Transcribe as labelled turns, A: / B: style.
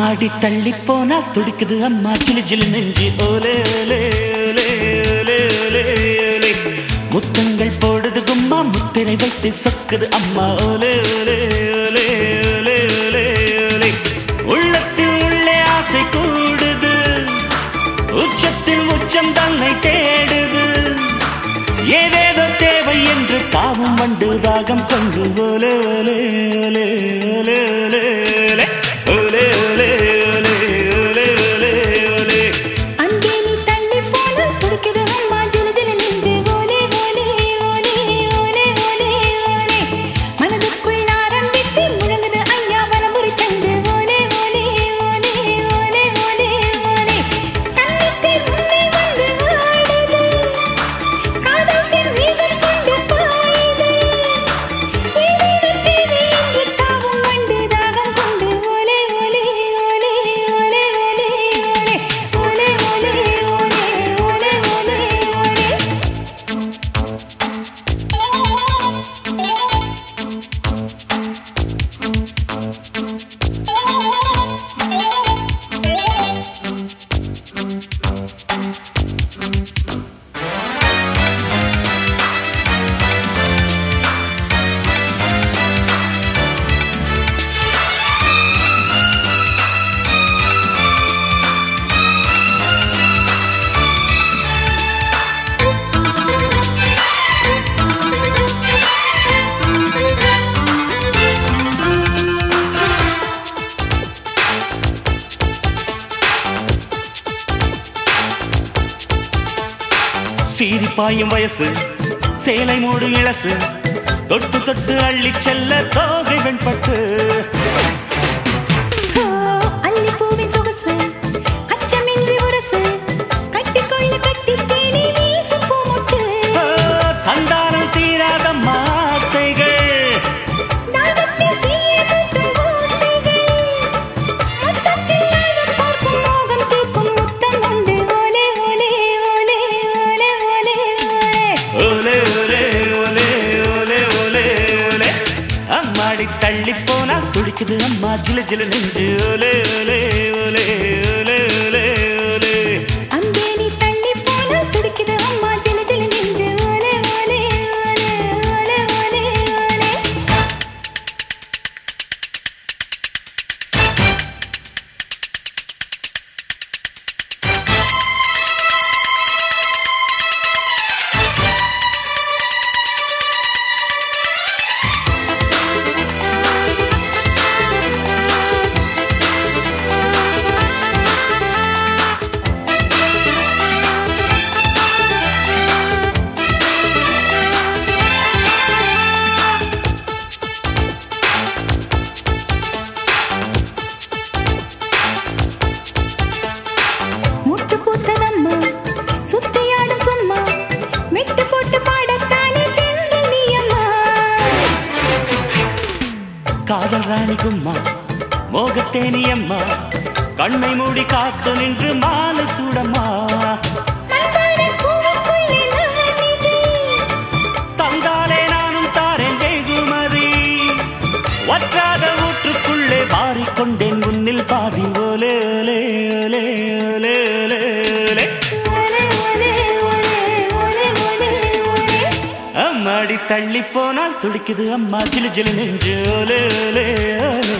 A: அம்மாடி தள்ளி போனா துடிக்குது அம்மா ஜிலு ஜிலு நெஞ்சு ஓலே ஓலே ஓலே ஓலே ஓலே ஓலே முத்தங்கள் போடுது கும்மா முத்திரை வைத்து சொக்குது அம்மா ஓலே ஓலே ஓலே ஓலே ஓலே ஓலே உள்ளத்தில் உள்ளே ஆசை கூடுது உச்சத்தில் உச்சம் தன்னை தேடுது ஏதேதோ தேவை என்று தாவும் வண்டு ராகம் கொண்டு ஓலே ஓலே ஓலே ஓலே ஓலே ஓலே ஓலே ஓலே ஓலே ஓலே ஓலே
B: அங்கே நீ தள்ளி போன துடிக்குது அம்மா ஜிலு ஜிலு நெஞ்சு ஓலே ஓலே ஓலே ஓலே ஓலே ஓலே மனதுக்குள் ஆரம்பித்து முழங்குது ஐயா வலம்புரி சந்து ஓலே ஓலே ஓலே ஓலே ஓலே ஓலே கண்ணித்தேர் முன்னே வந்து ஆடுது காதல் தேர் வேகம் கொண்டு பாயுது ஏதேதோ தேவை என்று தாவும் வண்டு தாகம் கொண்டு ஓலே ஓலே ஓலே ஓலே ஓலே ஓலே ஓலே ஓலே ஓலே ஓலே ஓலே
A: சீறி பாயும் வயசு சேலை மூடு இளசு தொட்டு தொட்டு அள்ளி செல்ல தோகை வெண்பட்டு
B: ஓ அல்லிப்பூவின் சொகுசு அச்சமின்றி உரசு கட்டிக்கொள்ள கட்டித்தேனி வீசும் பூமொட்டு
A: ஓ, தந்தாரம் தீராத மாசைகள்
B: தாகத்தில் தீயை மூட்டும் ஓசைகள் மொத்தத்தில் ஆழம் பார்க்கும் மோகம் தீர்க்கும் முத்தம் உண்டு ஓலே ஓலே ஓலே ஓலே ஓலே ஓலே
A: ஓலே ஓலே ஓலே ஓலே ஓலே ஓலே அம்மாடி தள்ளி போனா துடிக்குது அம்மா ஜிலு ஜிலு நெஞ்சு ஓலே ஓலே ஓலே ஓலே ஓலே ஓலே
B: அங்கே நீ தள்ளி போனால் துடிக்குது அம்மா ஜிலு ஜிலு நெஞ்சு ஓலே ஓலே ஓலே ஓலே ஓலே ஓலே முட்டு பூத்ததம்மா சுத்தியாடும் சும்மா மெட்டு போட்டு பாடத்தானே தென்றல் நீ அம்மா
A: காதல் ராணி கும்மா மோகத்தேனி அம்மா கண்ணை மூடி காத்து நின்று மாலை சூடம்மா
B: மந்தாரம் பூவுக்குள்ளே நான் நிதி.
A: தந்தாலே நானும் தாரேன் வெகுமதி வற்றாத ஊற்றுக்குள்ளே மாறிக்கொண்டேன் முன்னில் பாதி ஓலே ஓலே ஓலே ஓலே ஓலே ஓலே
B: ஓலே ஓலே ஓலே ஓலே ஓலே ஓலே
A: அம்மாடி தள்ளி போனால் துடிக்குது அம்மா ஜிலு ஜிலு நெஞ்சு ஓலே ஓலே ஓலே